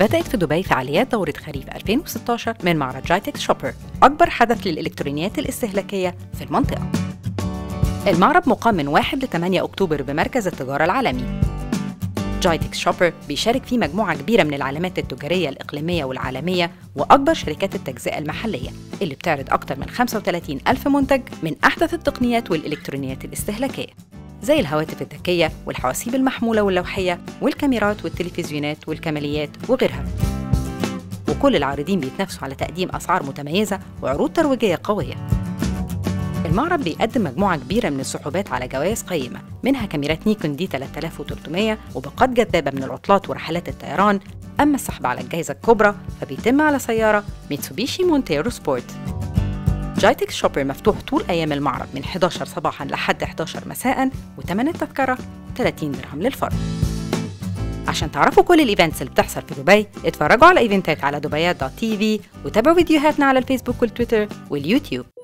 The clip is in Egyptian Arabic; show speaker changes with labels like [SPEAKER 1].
[SPEAKER 1] بدأت في دبي فعاليات دورة خريف 2016 من معرض جايتكس شوبر أكبر حدث للإلكترونيات الاستهلاكية في المنطقة المعرض مقام من 1 ل 8 أكتوبر بمركز التجارة العالمي جايتكس شوبر بيشارك فيه مجموعة كبيرة من العلامات التجارية الإقليمية والعالمية وأكبر شركات التجزئة المحلية اللي بتعرض أكتر من 35 ألف منتج من أحدث التقنيات والإلكترونيات الاستهلاكية زي الهواتف الذكية والحواسيب المحمولة واللوحية والكاميرات والتلفزيونات والكماليات وغيرها وكل العارضين بيتنافسوا على تقديم أسعار متميزة وعروض ترويجية قوية المعرض بيقدم مجموعة كبيرة من السحوبات على جوائز قيمة منها كاميرات نيكون دي 3300 وباقات جذابة من العطلات ورحلات الطيران أما السحب على الجائزة الكبرى فبيتم على سيارة ميتسوبيشي مونتيرو سبورت جايتكس شوبر مفتوح طول أيام المعرض من 11 صباحا لحد 11 مساء وثمن التذكرة 30 درهم للفرد عشان تعرفوا كل الايفنتس اللي بتحصل في دبي اتفرجوا على ايفنتات على دبيات دوت تي في وتابعوا فيديوهاتنا على الفيسبوك والتويتر واليوتيوب